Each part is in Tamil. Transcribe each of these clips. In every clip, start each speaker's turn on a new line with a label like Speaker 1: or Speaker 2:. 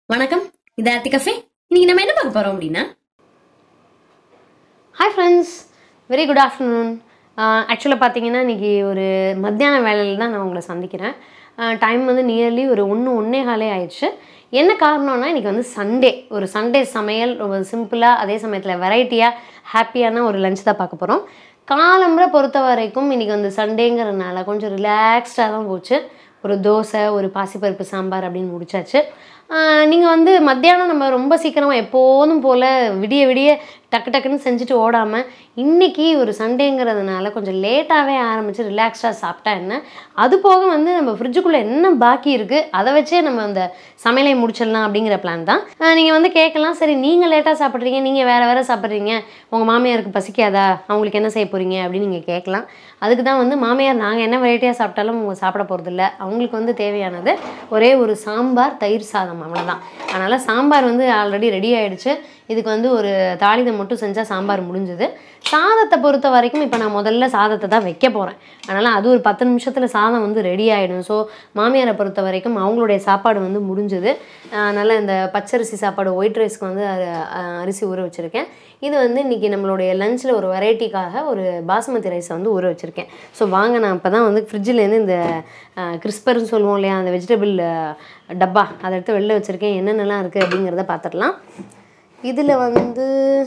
Speaker 1: வணக்கம் இது ஆர்த்தி கஃபே இன்னைக்கு நம்ம என்ன பார்க்க போறோம் அப்படின்னா
Speaker 2: hi friends very good afternoon ஆக்சுவலாக பார்த்தீங்கன்னா இன்றைக்கி ஒரு மத்தியான வேலையில் தான் நான் உங்களை சந்திக்கிறேன் டைம் வந்து நியர்லி ஒரு ஒன்று ஒன்றே காலே ஆயிடுச்சு என்ன காரணம்னா இன்றைக்கி வந்து சண்டே ஒரு சண்டே சமையல் ரொம்ப சிம்பிளாக அதே சமயத்தில் வெரைட்டியாக ஹாப்பியான ஒரு லஞ்ச் தான் பார்க்க போகிறோம் காலம்பரை பொறுத்த வரைக்கும் இன்றைக்கி வந்து சண்டேங்கிறதுனால கொஞ்சம் ரிலாக்ஸ்டாக தான் போச்சு ஒரு தோசை ஒரு பாசிப்பருப்பு சாம்பார் அப்படின்னு முடிச்சாச்சு நீங்கள் வந்து மத்தியானம் நம்ம ரொம்ப சீக்கிரமாக எப்போதும் போல் விடிய விடிய டக்கு டக்குன்னு செஞ்சுட்டு ஓடாமல் இன்றைக்கி ஒரு சண்டேங்கிறதுனால கொஞ்சம் லேட்டாகவே ஆரம்பித்து ரிலாக்ஸ்டாக சாப்பிட்டா என்ன அது போக வந்து நம்ம ஃப்ரிட்ஜுக்குள்ளே என்ன பாக்கி இருக்குது அதை வச்சே நம்ம அந்த சமையலை முடிச்சிடலாம் அப்படிங்கிற பிளான் தான் நீங்கள் வந்து கேட்கலாம் சரி நீங்கள் லேட்டாக சாப்பிட்றீங்க நீங்கள் வேறு வேறு சாப்பிட்றீங்க உங்கள் மாமியாருக்கு பசிக்காதா அவங்களுக்கு என்ன செய்ய போகிறீங்க அப்படின்னு நீங்கள் கேட்கலாம் அதுக்கு தான் வந்து மாமியார் நாங்கள் என்ன வெரைட்டியாக சாப்பிட்டாலும் அவங்க சாப்பிட போகிறதில்ல அவங்களுக்கு வந்து தேவையானது ஒரே ஒரு சாம்பார் தயிர் சாதம் அவ்வளோதான் அதனால் சாம்பார் வந்து ஆல்ரெடி ரெடி ஆயிடுச்சு இதுக்கு வந்து ஒரு தாளிதம் மட்டும் செஞ்சால் சாம்பார் முடிஞ்சுது சாதத்தை பொறுத்த வரைக்கும் இப்போ நான் முதல்ல சாதத்தை தான் வைக்க போகிறேன் அதனால் அது ஒரு பத்து நிமிஷத்தில் சாதம் வந்து ரெடி ஆகிடும் ஸோ மாமியாரை பொறுத்த வரைக்கும் அவங்களுடைய சாப்பாடு வந்து முடிஞ்சுது அதனால் இந்த பச்சரிசி சாப்பாடு ஒயிட் ரைஸ்க்கு வந்து அ- அ- அரிசி ஊற வச்சுருக்கேன் இது வந்து இன்றைக்கி நம்மளுடைய லஞ்சில் ஒரு வெரைட்டிக்காக ஒரு பாசுமதி ரைஸை வந்து ஊற வச்சுருக்கேன் ஸோ வாங்க நான் இப்போ தான் வந்து ஃப்ரிட்ஜிலேருந்து இந்த கிறிஸ்பர்னு சொல்லுவோம் இல்லையா அந்த வெஜிடபிள் டப்பா அதை எடுத்து வெளில வச்சுருக்கேன் என்னென்னலாம் இருக்குது அப்படிங்கிறத பார்த்துடலாம் இதில் வந்து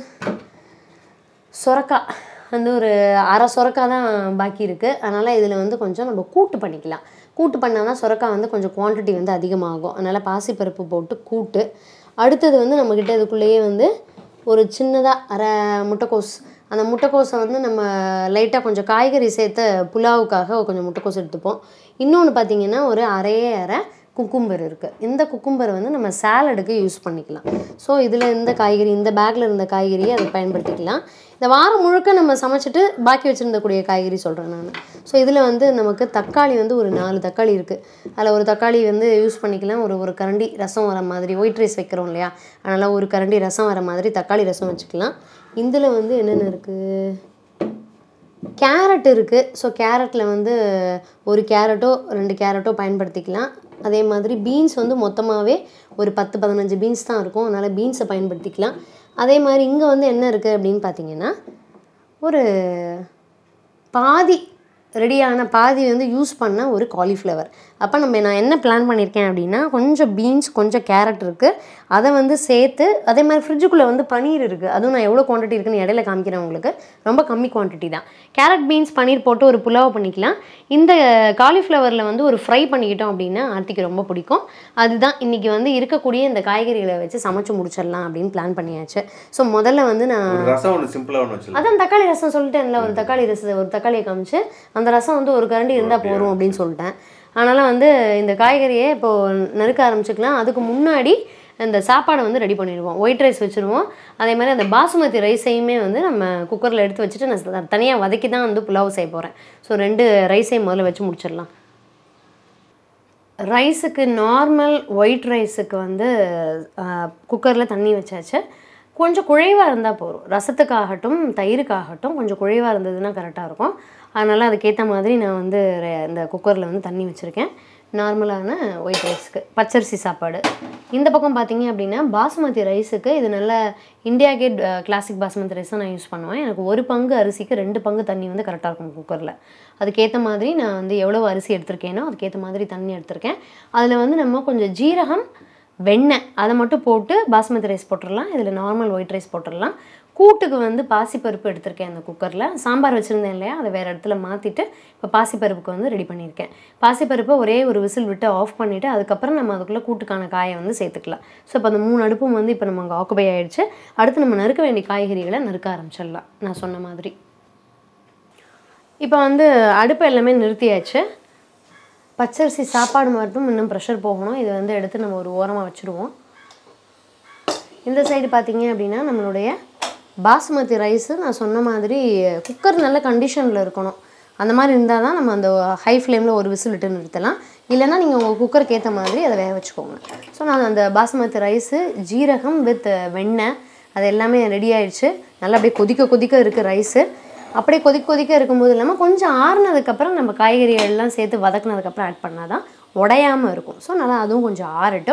Speaker 2: சொரக்காய் வந்து ஒரு அரை சொரக்காய் தான் பாக்கி இருக்குது அதனால் இதில் வந்து கொஞ்சம் நம்ம கூட்டு பண்ணிக்கலாம் கூட்டு பண்ணால் தான் சொரக்காய் வந்து கொஞ்சம் குவான்டிட்டி வந்து அதிகமாகும் அதனால் பாசிப்பருப்பு போட்டு கூட்டு அடுத்தது வந்து நம்மக்கிட்ட இதுக்குள்ளேயே வந்து ஒரு சின்னதாக அரை முட்டைக்கோஸ் அந்த முட்டைக்கோஸை வந்து நம்ம லைட்டாக கொஞ்சம் காய்கறி சேர்த்த புலாவுக்காக கொஞ்சம் முட்டைக்கோஸ் எடுத்துப்போம் இன்னொன்று பார்த்தீங்கன்னா ஒரு அரையே அரை குக்கும்பர் இருக்குது இந்த குக்கும்பர் வந்து நம்ம சாலடுக்கு யூஸ் பண்ணிக்கலாம் ஸோ இதில் இந்த காய்கறி இந்த பேக்கில் இருந்த காய்கறியை அதை பயன்படுத்திக்கலாம் இந்த வாரம் முழுக்க நம்ம சமைச்சிட்டு பாக்கி வச்சுருந்தக்கூடிய காய்கறி சொல்கிறேன் நான் ஸோ இதில் வந்து நமக்கு தக்காளி வந்து ஒரு நாலு தக்காளி இருக்குது அதில் ஒரு தக்காளி வந்து யூஸ் பண்ணிக்கலாம் ஒரு ஒரு கரண்டி ரசம் வர மாதிரி ஒயிட் ரைஸ் வைக்கிறோம் இல்லையா அதனால் ஒரு கரண்டி ரசம் வர மாதிரி தக்காளி ரசம் வச்சுக்கலாம் இதில் வந்து என்னென்ன இருக்குது கேரட் இருக்குது ஸோ கேரட்டில் வந்து ஒரு கேரட்டோ ரெண்டு கேரட்டோ பயன்படுத்திக்கலாம் அதே மாதிரி பீன்ஸ் வந்து மொத்தமாகவே ஒரு பத்து பதினஞ்சு பீன்ஸ் தான் இருக்கும் அதனால் பீன்ஸை பயன்படுத்திக்கலாம் அதே மாதிரி இங்கே வந்து என்ன இருக்குது அப்படின்னு பார்த்தீங்கன்னா ஒரு பாதி ரெடியான பாதி வந்து யூஸ் பண்ண ஒரு காலிஃப்ளவர் அப்போ நம்ம நான் என்ன பிளான் பண்ணியிருக்கேன் அப்படின்னா கொஞ்சம் பீன்ஸ் கொஞ்சம் கேரட் இருக்குது அதை வந்து சேர்த்து அதே மாதிரி ஃப்ரிட்ஜுக்குள்ளே வந்து பன்னீர் இருக்குது அதுவும் நான் எவ்வளோ குவான்டிட்டி இருக்குன்னு இடையில காமிக்கிறேன் உங்களுக்கு ரொம்ப கம்மி குவான்டிட்டி தான் கேரட் பீன்ஸ் பன்னீர் போட்டு ஒரு புலாவை பண்ணிக்கலாம் இந்த காலிஃப்ளவரில் வந்து ஒரு ஃப்ரை பண்ணிக்கிட்டோம் அப்படின்னா ஆர்த்திக்கு ரொம்ப பிடிக்கும் அதுதான் இன்றைக்கி வந்து இருக்கக்கூடிய இந்த காய்கறிகளை வச்சு சமைச்சு முடிச்சிடலாம் அப்படின்னு பிளான் பண்ணியாச்சு ஸோ முதல்ல வந்து நான்
Speaker 3: ஒரு ரசம் ஒன்று சிம்பிளாக ஒன்று வச்சிடலாம்
Speaker 2: அதான் தக்காளி ரசம் சொல்லிட்டேன்ல ஒரு தக்காளி ரசம் ஒரு தக்காளியை காமிச்சு அந்த ரசம் வந்து ஒரு கரண்டி இருந்தால் போதும் அப்படின்னு சொல்லிட்டேன் அதனால் வந்து இந்த காய்கறியை இப்போது நறுக்க ஆரம்பிச்சுக்கலாம் அதுக்கு முன்னாடி இந்த சாப்பாடை வந்து ரெடி பண்ணிடுவோம் ஒயிட் ரைஸ் வச்சுருவோம் அதே மாதிரி அந்த பாசுமதி ரைஸையுமே வந்து நம்ம குக்கரில் எடுத்து வச்சுட்டு நான் தனியாக வதக்கி தான் வந்து புலாவ் செய்ய போகிறேன் ஸோ ரெண்டு ரைஸையும் முதல்ல வச்சு முடிச்சிடலாம் ரைஸுக்கு நார்மல் ஒயிட் ரைஸுக்கு வந்து குக்கரில் தண்ணி வச்சாச்சு கொஞ்சம் குழைவாக இருந்தால் போதும் ரசத்துக்காகட்டும் தயிருக்காகட்டும் கொஞ்சம் குழைவாக இருந்ததுன்னா கரெக்டாக இருக்கும் அதனால் அதுக்கேற்ற மாதிரி நான் வந்து ரெ- இந்த குக்கரில் வந்து தண்ணி வச்சுருக்கேன் நார்மலான ஒயிட் ரைஸ்க்கு பச்சரிசி சாப்பாடு இந்த பக்கம் பார்த்தீங்க அப்படின்னா பாசுமதி ரைஸுக்கு இது நல்ல India Gate classic basmati rice தான் நான் யூஸ் பண்ணுவேன் எனக்கு ஒரு பங்கு அரிசிக்கு ரெண்டு பங்கு தண்ணி வந்து கரெக்டாக இருக்கும் குக்கரில் அதுக்கேற்ற மாதிரி நான் வந்து எவ்வளோ அரிசி எடுத்திருக்கேனோ அதுக்கேற்ற மாதிரி தண்ணி எடுத்திருக்கேன் அதில் வந்து நம்ம கொஞ்சம் ஜீரகம் வெண்ணெய் அதை மட்டும் போட்டு பாஸ்மதி ரைஸ் போட்டுடலாம் இதில் நார்மல் ஒயிட் ரைஸ் போட்டுடலாம் கூட்டுக்கு வந்து பாசிப்பருப்பு எடுத்திருக்கேன் அந்த குக்கரில் சாம்பார் வச்சுருந்தேன் இல்லையா அதை வேறு இடத்துல மாற்றிட்டு இப்போ பாசிப்பருப்புக்கு வந்து ரெடி பண்ணியிருக்கேன் பாசிப்பருப்பை ஒரே ஒரு விசில் விட்டு ஆஃப் பண்ணிவிட்டு அதுக்கப்புறம் நம்ம அதுக்குள்ளே கூட்டுக்கான காயை வந்து சேர்த்துக்கலாம் ஸோ இப்போ அந்த மூணு அடுப்பும் வந்து இப்போ நம்ம அங்கே ஆக்குபை ஆயிடுச்சு அடுத்து நம்ம நறுக்க வேண்டிய காய்கறிகளை நறுக்க ஆரம்பிச்சிடலாம் நான் சொன்ன மாதிரி இப்போ வந்து அடுப்பு எல்லாமே நிறுத்தியாச்சு பச்சரிசி சாப்பாடு மட்டும் இன்னும் ப்ரெஷர் போகணும் இதை வந்து எடுத்து நம்ம ஒரு ஓரமாக வச்சுருவோம் இந்த சைடு பார்த்தீங்க அப்படின்னா நம்மளுடைய பாசுமதி ரைஸு நான் சொன்ன மாதிரி குக்கர் நல்ல கண்டிஷனில் இருக்கணும் அந்த மாதிரி இருந்தால் தான் நம்ம அந்த ஹை ஃப்ளேமில் ஒரு விசில் விட்டு நிறுத்தலாம் இல்லைன்னா நீங்கள் உங்கள் குக்கருக்கு ஏற்ற மாதிரி அதை வேக வச்சுக்கோங்க ஸோ நான் அந்த பாசுமதி ரைஸு ஜீரகம் வித் வெண்ணெய் அது எல்லாமே ரெடி ஆயிடுச்சு நல்லா அப்படியே கொதிக்க கொதிக்க இருக்குது ரைஸு அப்படியே கொதிக்க கொதிக்க இருக்கும்போது இல்லாமல் கொஞ்சம் ஆறுனதுக்கப்புறம் நம்ம காய்கறிகள் எல்லாம் சேர்த்து வதக்குனதுக்கப்புறம் ஆட் பண்ணால் தான் உடையாமல் இருக்கும் ஸோ நல்லா அதுவும் கொஞ்சம் ஆறட்டும்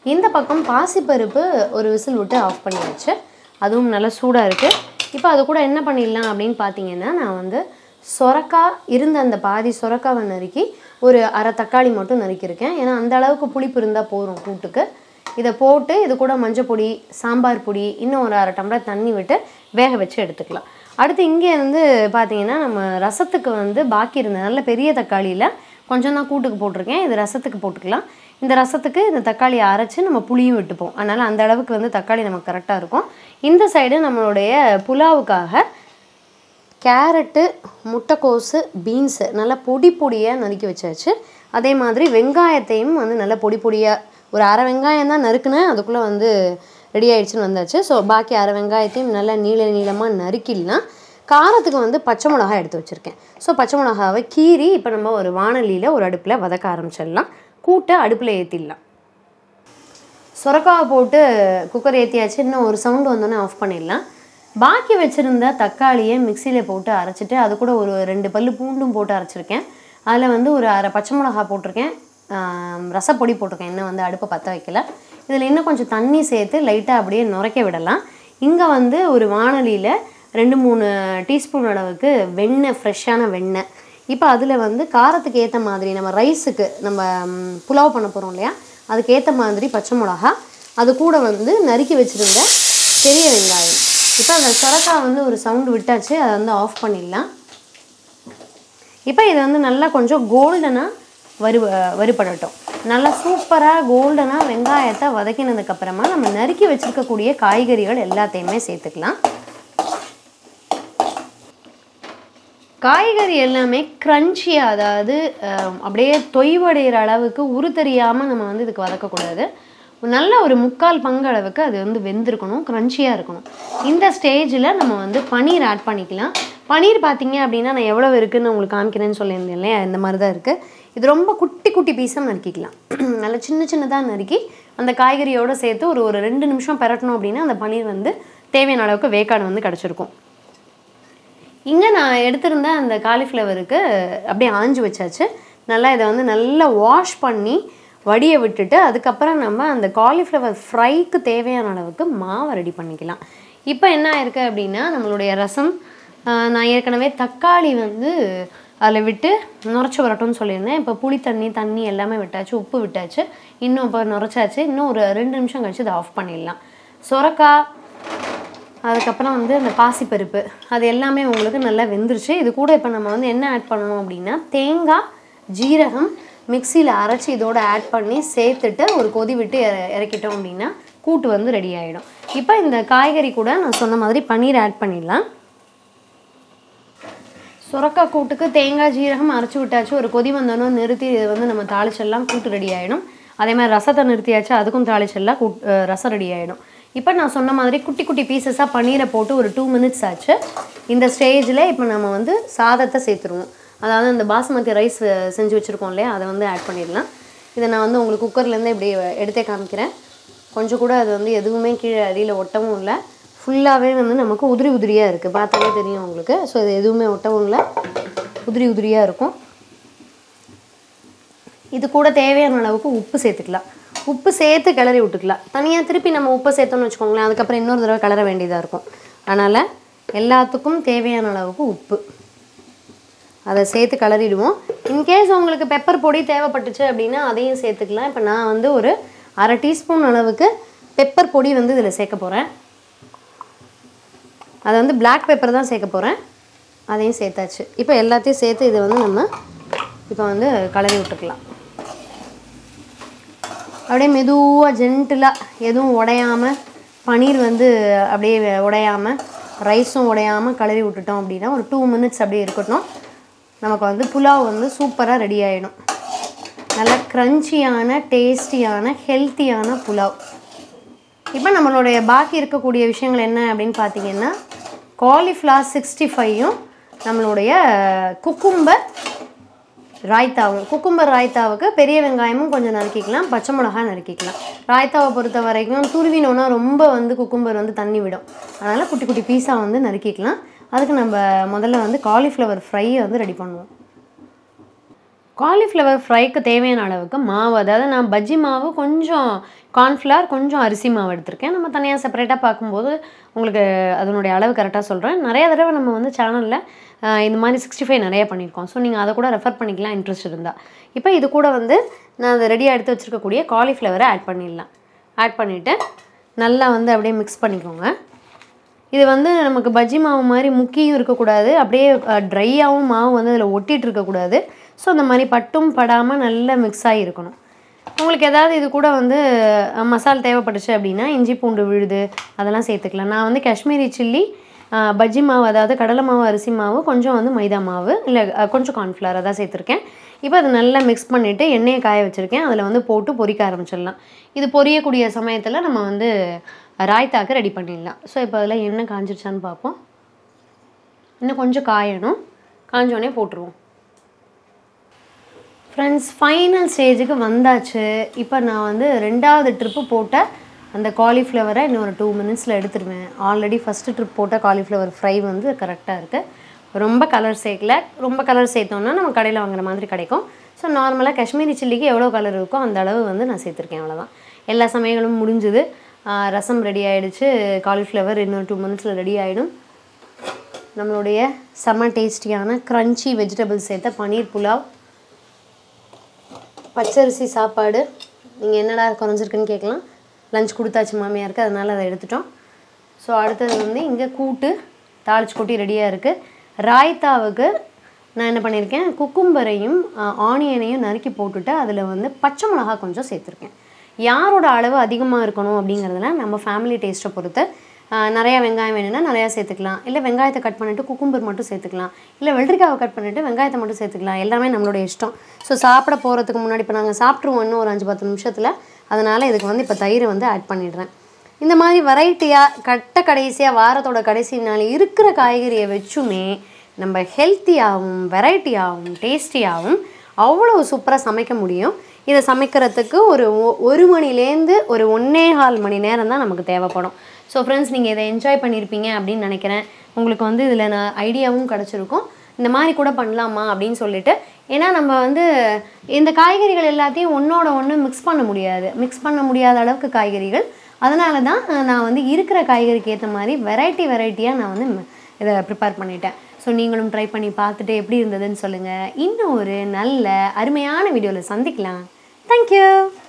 Speaker 2: இந்த பக்கம் பாசிப்பருப்பு ஒரு விசில் விட்டு ஆஃப் பண்ணியாச்சு அதுவும் நல்லா சூடாக இருக்குது இப்போ அது கூட என்ன பண்ணிடலாம் அப்படின்னு பார்த்தீங்கன்னா நான் வந்து சொரக்காய் இருந்த அந்த பாதி சொரக்காவை நறுக்கி ஒரு அரை தக்காளி மட்டும் நறுக்கியிருக்கேன் ஏன்னா அந்த அளவுக்கு புளிப்பு இருந்தால் போதும் கூட்டுக்கு இதை போட்டு இது கூட மஞ்சள் பொடி சாம்பார் பொடி இன்னும் ஒரு அரை டம்ளர் தண்ணி விட்டு வேக வச்சு எடுத்துக்கலாம் அடுத்து இங்கே வந்து பார்த்தீங்கன்னா நம்ம ரசத்துக்கு வந்து பாக்கி இருந்த நல்ல பெரிய தக்காளியில் கொஞ்சம் தான் கூட்டுக்கு போட்டிருக்கேன் இது ரசத்துக்கு போட்டுக்கலாம் இந்த ரசத்துக்கு இந்த தக்காளியை அரைச்சி நம்ம புளியும் விட்டுப்போம் அதனால் அந்த அளவுக்கு வந்து தக்காளி நமக்கு கரெக்டாக இருக்கும் இந்த சைடு நம்மளுடைய புலாவுக்காக கேரட்டு முட்டைக்கோஸு பீன்ஸு நல்லா பொடி பொடியாக நறுக்கி வச்சாச்சு அதே மாதிரி வெங்காயத்தையும் வந்து நல்லா பொடி பொடியாக ஒரு அரை வெங்காயம் தான் நறுக்குனேன் அதுக்குள்ளே வந்து ரெடி ஆயிடுச்சுன்னு வந்தாச்சு ஸோ பாக்கி அரை வெங்காயத்தையும் நல்லா நீள நீளமாக நறுக்கிடலாம் காரத்துக்கு வந்து பச்சை மிளகா எடுத்து வச்சுருக்கேன் ஸோ பச்சை மிளகாவை கீறி இப்போ நம்ம ஒரு வானலியில் ஒரு அடுப்பில் வதக்க ஆரம்பிச்சிடலாம் கூட்டை அடுப்பில் ஏற்றிடலாம் சுரக்காவை போட்டு குக்கர் ஏற்றியாச்சு இன்னும் ஒரு சவுண்டு வந்தோடனே ஆஃப் பண்ணிடலாம் பாக்கி வச்சுருந்த தக்காளியை மிக்சியில் போட்டு அரைச்சிட்டு அது கூட ஒரு ரெண்டு பல்லு பூண்டும் போட்டு அரைச்சிருக்கேன் அதில் வந்து ஒரு அரை பச்சை மிளகா போட்டிருக்கேன் ஆம், ரசப்பொடி போட்டிருக்கேன் இன்னும் வந்து அடுப்பை பற்ற வைக்கல இதில் இன்னும் கொஞ்சம் தண்ணி சேர்த்து லைட்டாக அப்படியே நுரைக்க விடலாம் இங்கே வந்து ஒரு வானலியில் ரெண்டு மூணு டீஸ்பூன் அளவுக்கு வெண்ணெய் ஃப்ரெஷ்ஷான வெண்ணெய் இப்போ அதில் வந்து காரத்துக்கு ஏற்ற மாதிரி நம்ம ரைஸுக்கு நம்ம ம், புலாவ் பண்ண போகிறோம் இல்லையா அதுக்கு ஏற்ற மாதிரி பச்சை மிளகா அது கூட வந்து நறுக்கி வச்சுருந்த பெரிய வெங்காயம் இப்போ அந்த சொரக்காய் வந்து ஒரு சவுண்டு விட்டாச்சு அதை வந்து ஆஃப் பண்ணிடலாம் இப்போ இது வந்து நல்லா கொஞ்சம் கோல்டனாக வறு வறுபடட்டும் நல்லா சூப்பராக கோல்டனாக வெங்காயத்தை வதக்கினதுக்கப்புறமா நம்ம நறுக்கி வச்சுருக்கக்கூடிய காய்கறிகள் எல்லாத்தையுமே சேர்த்துக்கலாம் காய்கறி எல்லாமே க்ரன்ச்சியாக அதாவது அஹ், அப்படியே தொய்வடைகிற அளவுக்கு உரு தெரியாமல் நம்ம வந்து இதுக்கு வதக்கக்கூடாது நல்ல ஒரு முக்கால் பங்கு அளவுக்கு அது வந்து வெந்திருக்கணும் க்ரன்ச்சியாக இருக்கணும் இந்த ஸ்டேஜில் நம்ம வந்து பன்னீர் ஆட் பண்ணிக்கலாம் பன்னீர் பார்த்தீங்க அப்படின்னா நான் எவ்வளோ இருக்குன்னு உங்களுக்கு காமிக்கிறேன்னு சொல்லியிருந்தேன் இல்லையா இந்த மாதிரி தான் இருக்குது இது ரொம்ப குட்டி குட்டி பீஸாக நறுக்கிக்கலாம் நல்ல சின்ன சின்னதாக நறுக்கி அந்த காய்கறியோடு சேர்த்து ஒரு ஒரு ரெண்டு நிமிஷம் பெரட்டணும் அப்படின்னா அந்த பன்னீர் வந்து தேவையான அளவுக்கு வேக்காடு வந்து கிடச்சிருக்கும் இங்கே நான் எடுத்திருந்த அந்த காலிஃப்ளவருக்கு அப்படியே ஆஞ்சு வச்சாச்சு நல்லா இதை வந்து நல்லா வாஷ் பண்ணி வடிய விட்டுட்டு அதுக்கப்புறம் நம்ம அந்த காலிஃப்ளவர் ஃப்ரைக்கு தேவையான அளவுக்கு மாவை ரெடி பண்ணிக்கலாம் இப்போ என்ன ஆயிருக்கு அப்படின்னா நம்மளுடைய ரசம் ஆஹ், நான் ஏற்கனவே தக்காளி வந்து அதில் விட்டு நுரைச்சி வரட்டும்னு சொல்லியிருந்தேன் இப்போ புளி தண்ணி தண்ணி எல்லாமே விட்டாச்சு உப்பு விட்டாச்சு இன்னும் இப்போ நுரைச்சாச்சு இன்னும் ஒரு ரெண்டு நிமிஷம் கழிச்சு இதை ஆஃப் பண்ணிடலாம் சொரக்காய் அதுக்கப்புறம் வந்து அந்த பாசிப்பருப்பு அது எல்லாமே உங்களுக்கு நல்லா வெந்துருச்சு இது கூட இப்போ நம்ம வந்து என்ன ஆட் பண்ணணும் அப்படின்னா தேங்காய் ஜீரகம் மிக்சியில் அரைச்சி இதோட ஆட் பண்ணி சேர்த்துட்டு ஒரு கொதி விட்டு இற- இறக்கிட்டோம் அப்படின்னா கூட்டு வந்து ரெடி ஆகிடும் இப்போ இந்த காய்கறி கூட நான் சொன்ன மாதிரி பன்னீர் ஆட் பண்ணிடலாம் சுரக்காய் கூட்டுக்கு தேங்காய் ஜீரகம் அரைச்சி விட்டாச்சு ஒரு கொதி வந்தோன்னே நிறுத்தி இது வந்து நம்ம தாளிச்செல்லாம் கூட்டு ரெடி ஆகிடும் அதே மாதிரி ரசத்தை நிறுத்தியாச்சு அதுக்கும் தாளிச்செல்லாம் கூட் அஹ் ரசம் ரெடி ஆகிடும் இப்போ நான் சொன்ன மாதிரி குட்டி குட்டி பீசஸாக பன்னீரை போட்டு ஒரு டூ மினிட்ஸ் ஆச்சு இந்த ஸ்டேஜில் இப்போ நம்ம வந்து சாதத்தை சேர்த்துருவோம் அதாவது இந்த பாஸ்மதி ரைஸ் செஞ்சு வச்சுருக்கோம் இல்லையா அதை வந்து ஆட் பண்ணிடலாம் இதை நான் வந்து உங்களுக்கு குக்கர்லேருந்து இப்படி எடுத்தே காமிக்கிறேன் கொஞ்சம் கூட அது வந்து எதுவுமே கீழே அடியில் ஒட்டவும் இல்லை ஃபுல்லாகவே வந்து நமக்கு உதிரி உதிரியாக இருக்குது பார்த்தாலே தெரியும் உங்களுக்கு ஸோ இது எதுவுமே ஒட்டவும் இல்லை உதிரி உதிரியாக இருக்கும் இது கூட தேவையான அளவுக்கு உப்பு சேர்த்துக்கலாம் உப்பு சேர்த்து கிளறி விட்டுக்கலாம் தனியாக திருப்பி நம்ம உப்பு சேர்த்தோம்னு வச்சுக்கோங்களேன் அதுக்கப்புறம் இன்னொரு தடவை கிளற வேண்டியதாக இருக்கும் அதனால் எல்லாத்துக்கும் தேவையான அளவுக்கு உப்பு அதை சேர்த்து கிளறிடுவோம் இன்கேஸ் உங்களுக்கு பெப்பர் பொடி தேவைப்பட்டுச்சு அப்படின்னா அதையும் சேர்த்துக்கலாம் இப்போ நான் வந்து ஒரு அரை டீஸ்பூன் அளவுக்கு பெப்பர் பொடி வந்து இதில் சேர்க்க போகிறேன் அதை வந்து Black பெப்பர் தான் சேர்க்க போகிறேன் அதையும் சேர்த்தாச்சு இப்போ எல்லாத்தையும் சேர்த்து இதை வந்து நம்ம இப்போ வந்து கலரி விட்டுக்கலாம் அப்படியே மெதுவாக ஜென்டிலாக எதுவும் உடையாமல் பன்னீர் வந்து அப்படியே உடையாமல் ரைஸும் உடையாமல் கலரி விட்டுட்டோம் அப்படின்னா ஒரு டூ மினிட்ஸ் அப்படியே இருக்கட்டும் நமக்கு வந்து புலாவ் வந்து சூப்பராக ரெடி ஆகிடும் நல்ல க்ரன்ச்சியான டேஸ்டியான ஹெல்த்தியான புலாவ் இப்போ நம்மளுடைய பாக்கி இருக்கக்கூடிய விஷயங்கள் என்ன அப்படின்னு பார்த்தீங்கன்னா காலிஃப்ளவர் சிக்ஸ்டி ஃபைவும் நம்மளுடைய குக்கும்பர் ராய்த்தாவும் குக்கும்பர் ராய்த்தாவுக்கு பெரிய வெங்காயமும் கொஞ்சம் நறுக்கிக்கலாம் பச்சை மிளகாய் நறுக்கிக்கலாம் ராய்த்தாவை பொறுத்த வரைக்கும் துருவினோன்னா ரொம்ப வந்து குக்கும்பர் வந்து தண்ணி விடும் அதனால் குட்டி குட்டி பீஸாக வந்து நறுக்கிக்கலாம் அதுக்கு நம்ம முதல்ல வந்து காலிஃப்ளவர் ஃப்ரையை வந்து ரெடி பண்ணுவோம் காலிஃப்ளவர் ஃப்ரைக்கு தேவையான அளவுக்கு மாவு அதாவது நான் பஜ்ஜி மாவு கொஞ்சம் கார்ன்ஃப்ளவர் கொஞ்சம் அரிசி மாவு எடுத்திருக்கேன் நம்ம தனியாக செப்பரேட்டாக பார்க்கும்போது உங்களுக்கு அதனுடைய அளவு கரெக்டாக சொல்கிறேன் நிறைய தடவை நம்ம வந்து சேனலில் இந்த மாதிரி சிக்ஸ்டி ஃபைவ் நிறைய பண்ணியிருக்கோம் ஸோ நீங்கள் அதை கூட ரெஃபர் பண்ணிக்கலாம் இன்ட்ரெஸ்ட் இருந்தால் இப்போ இது கூட வந்து நான் அதை ரெடியாக எடுத்து வச்சுருக்கக்கூடிய காலிஃப்ளவரை ஆட் பண்ணிடலாம் ஆட் பண்ணிவிட்டு நல்லா வந்து அப்படியே மிக்ஸ் பண்ணிக்கோங்க இது வந்து நமக்கு பஜ்ஜி மாவு மாதிரி முக்கியும் இருக்கக்கூடாது அப்படியே ட்ரையாகவும் மாவு வந்து அதில் ஒட்டிட்டு இருக்கக்கூடாது ஸோ அந்த மாதிரி பட்டும் படாமல் நல்லா மிக்ஸ் ஆகி இருக்கணும் உங்களுக்கு ஏதாவது இது கூட வந்து அஹ், மசால் தேவைப்பட்டுச்சு அப்படின்னா இஞ்சி பூண்டு விழுது அதெல்லாம் சேர்த்துக்கலாம் நான் வந்து காஷ்மீரி சில்லி அஹ், பஜ்ஜி மாவு அதாவது கடலை மாவு அரிசி மாவு கொஞ்சம் வந்து மைதா மாவு இல்லை அஹ், கொஞ்சம் கார்ன்ஃப்ளவர் அதான் சேர்த்துருக்கேன் இப்போ அதை நல்லா மிக்ஸ் பண்ணிவிட்டு எண்ணெயை காய வச்சுருக்கேன் அதில் வந்து போட்டு பொரிக்க ஆரம்பிச்சிடலாம் இது பொரியக்கூடிய சமயத்தில் நம்ம வந்து ராய்த்தாக்கு ரெடி பண்ணிடலாம் ஸோ இப்போ அதில் எண்ணெய் காஞ்சிருச்சான்னு பார்ப்போம் இன்னும் கொஞ்சம் காயணும் காஞ்சோடனே போட்டுருவோம் ஃப்ரெண்ட்ஸ் ஃபைனல் ஸ்டேஜுக்கு வந்தாச்சு இப்போ நான் வந்து ரெண்டாவது ட்ரிப்பு போட்ட அந்த காலிஃப்ளவரை இன்னும் ஒரு டூ மினிட்ஸில் எடுத்துருவேன் ஆல்ரெடி ஃபஸ்ட்டு ட்ரிப் போட்ட காலிஃப்ளவர் ஃப்ரை வந்து கரெக்டாக இருக்குது ரொம்ப கலர் சேர்க்கல ரொம்ப கலர் சேர்த்தோம்னா நம்ம கடையில் வாங்குற மாதிரி கிடைக்கும் ஸோ நார்மலாக காஷ்மீரி சில்லிக்கு எவ்வளோ கலர் இருக்கோ அந்த அளவு வந்து நான் சேர்த்துருக்கேன் அவ்வளோதான் எல்லா சமையலும் முடிஞ்சுது ஆஹ் ரசம் ரெடி ஆயிடுச்சு காலிஃப்ளவர் இன்னொரு டூ மினிட்ஸில் ரெடி ஆகிடும் நம்மளுடைய செம்ம டேஸ்டியான க்ரன்ச்சி வெஜிடபிள்ஸ் சேர்த்த பன்னீர் புலாவ் பச்சரிசி சாப்பாடு நீங்கள் என்னடா குறைஞ்சிருக்குன்னு கேட்கலாம் லஞ்ச் கொடுத்தாச்சு மாமியாருக்கு அதனால் அதை எடுத்துட்டோம் ஸோ அடுத்தது வந்து இங்கே கூட்டு தாளிச்சு கொட்டி ரெடியாக இருக்குது ராய்த்தாவுக்கு நான் என்ன பண்ணியிருக்கேன் குக்கும்பரையும் ஆனியனையும் நறுக்கி போட்டுட்டு அதில் வந்து பச்சை மிளகா கொஞ்சம் சேர்த்துருக்கேன் யாரோட அளவு அதிகமாக இருக்கணும் அப்படிங்கிறதுல நம்ம ஃபேமிலி டேஸ்ட்டை பொறுத்து ஆஹ் நிறையா வெங்காயம் வேணும்னா நிறையா சேர்த்துக்கலாம் இல்லை வெங்காயத்தை கட் பண்ணிவிட்டு குக்கும்பர் மட்டும் சேர்த்துக்கலாம் இல்லை வெள்ளரிக்காவை கட் பண்ணிவிட்டு வெங்காயத்தை மட்டும் சேர்த்துக்கலாம் எல்லாமே நம்மளுடைய இஷ்டம் ஸோ சாப்பிட போகிறதுக்கு முன்னாடி இப்போ நாங்கள் சாப்பிட்ருவோம் இன்னும் ஒரு அஞ்சு பத்து நிமிஷத்தில் அதனால் இதுக்கு வந்து இப்போ தயிர் வந்து ஆட் பண்ணிடுறேன் இந்த மாதிரி வெரைட்டியாக கட்ட கடைசியாக வாரத்தோட கடைசி நாள் இருக்கிற காய்கறியை வச்சுமே நம்ம ஹெல்த்தியாகவும் வெரைட்டியாகவும் டேஸ்டியாகவும் அவ்வளோ சூப்பராக சமைக்க முடியும் இதை சமைக்கிறதுக்கு ஒரு ஒ- ஒரு மணிலேருந்து ஒரு ஒன்னே கால் மணி நேரம் தான் நமக்கு தேவைப்படும் ஸோ ஃப்ரெண்ட்ஸ் நீங்கள் இதை என்ஜாய் பண்ணியிருப்பீங்க அப்படின்னு நினைக்கிறேன் உங்களுக்கு வந்து இதில் நான் ஐடியாவும் கிடச்சிருக்கும் இந்த மாதிரி கூட பண்ணலாமா அப்படின்னு சொல்லிட்டு ஏன்னா நம்ம வந்து இந்த காய்கறிகள் எல்லாத்தையும் ஒன்றோட ஒன்று மிக்ஸ் பண்ண முடியாது மிக்ஸ் பண்ண முடியாத அளவுக்கு காய்கறிகள் அதனால தான் நான் வந்து இருக்கிற காய்கறிக்கு ஏற்ற மாதிரி வெரைட்டி வெரைட்டியாக நான் வந்து ம- இதை ப்ரிப்பேர் பண்ணிட்டேன் ஸோ நீங்களும் ட்ரை பண்ணி பார்த்துட்டு எப்படி இருந்ததுன்னு சொல்லுங்கள் இன்னும் ஒரு நல்ல அருமையான வீடியோவில் சந்திக்கலாம் தேங்க்யூ